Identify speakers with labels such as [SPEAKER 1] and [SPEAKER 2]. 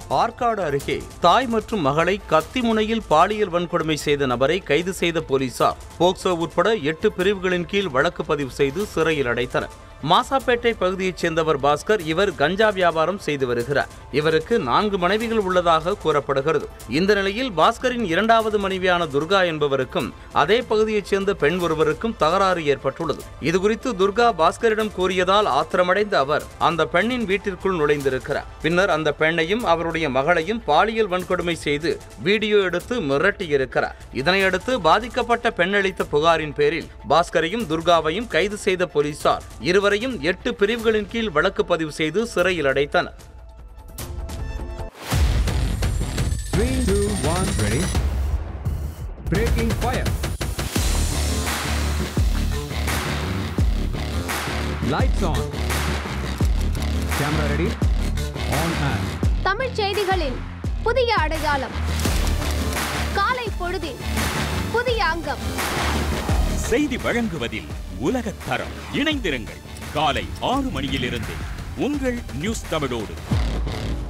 [SPEAKER 1] ஆற்காடு அருகே தாய் மற்றும் மகளை கத்தி முனையில் பாலியல் வன்கொடுமை செய்த நபரை கைது செய்த போலீசார் போக்சோ உட்பட எட்டு பிரிவுகளின் கீழ் வழக்கு பதிவு செய்து சிறையில் அடைத்தனர் மாசாப்பேட்டை பகுதியைச் சேர்ந்தவர் பாஸ்கர் இவர் கஞ்சா வியாபாரம் செய்து வருகிறார் இவருக்கு நான்கு மனைவிகள் உள்ளதாக கூறப்படுகிறது இந்த நிலையில் பாஸ்கரின் இரண்டாவது மனைவியான துர்கா என்பவருக்கும் அதே பகுதியைச் சேர்ந்த பெண் ஒருவருக்கும் தகராறு ஏற்பட்டுள்ளது இதுகுறித்து துர்கா பாஸ்கரிடம் கூறியதால் ஆத்திரமடைந்த அவர் அந்த பெண்ணின் வீட்டிற்குள் நுழைந்திருக்கிறார் பின்னர் அந்த பெண்ணையும் அவருடைய மகளையும் பாலியல் வன்கொடுமை செய்து வீடியோ எடுத்து மிரட்டியிருக்கிறார் இதனையடுத்து பாதிக்கப்பட்ட பெண் அளித்த புகாரின் பேரில் பாஸ்கரையும் துர்காவையும் கைது செய்த போலீசார் இருவரையும் எட்டு பிரிவுகளின் கீழ் வழக்கு பதிவு செய்து சிறையில் அடைத்தனர்
[SPEAKER 2] Three, two, one, ready. Breaking fire. Lights on. Camera ready. On and.
[SPEAKER 3] Tamil செய்திகளின் புதிய அடையாளம் காலை பொழுதின் புதிய அங்கம்
[SPEAKER 4] செய்தி வழங்குவதில் உலகத் தரம் இணைந்திருங்கள் காலை ஆறு மணியிலிருந்து உங்கள் நியூஸ் தமிழோடு